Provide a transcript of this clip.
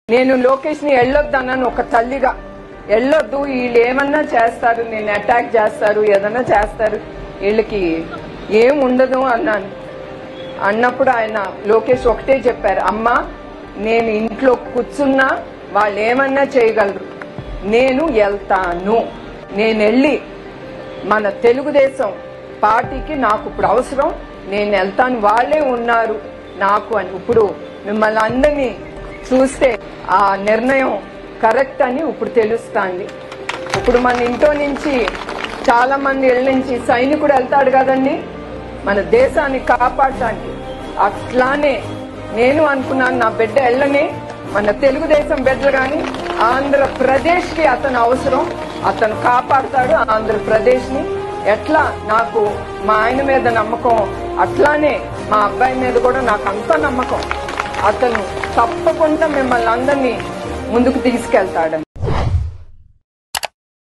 నేను లోకేష్ ని వెళ్ళొద్దన్నాను ఒక తల్లిగా వెళ్ళొద్దు వీళ్ళు ఏమన్నా చేస్తారు నేను అటాక్ చేస్తారు ఏదన్నా చేస్తారు వీళ్ళకి ఏం ఉండదు అన్నాను అన్నప్పుడు ఆయన లోకేష్ ఒకటే చెప్పారు అమ్మా నేను ఇంట్లో కూర్చున్నా వాళ్ళు ఏమన్నా చేయగలరు నేను వెళ్తాను నేను వెళ్ళి మన తెలుగుదేశం పార్టీకి నాకు ఇప్పుడు అవసరం నేను వెళ్తాను వాళ్ళే ఉన్నారు నాకు అని ఇప్పుడు మిమ్మల్ని అందరినీ చూస్తే ఆ నిర్ణయం కరెక్ట్ అని ఇప్పుడు తెలుస్తాంది ఇప్పుడు మన ఇంట్లో నుంచి చాలా మంది ఇళ్ళ నుంచి సైనికుడు వెళ్తాడు కదండి మన దేశాన్ని కాపాడటానికి అట్లానే నేను అనుకున్నాను నా బిడ్డ వెళ్ళని మన తెలుగుదేశం బిడ్డలు కానీ ఆంధ్రప్రదేశ్ కి అతను అవసరం అతను కాపాడతాడు ఆంధ్రప్రదేశ్ ని ఎట్లా నాకు మా ఆయన మీద నమ్మకం అట్లానే మా అబ్బాయి మీద కూడా నాకు అంత నమ్మకం అతను తప్పకుండా మిమ్మల్ని అందరినీ ముందుకు తీసుకెళ్తాడని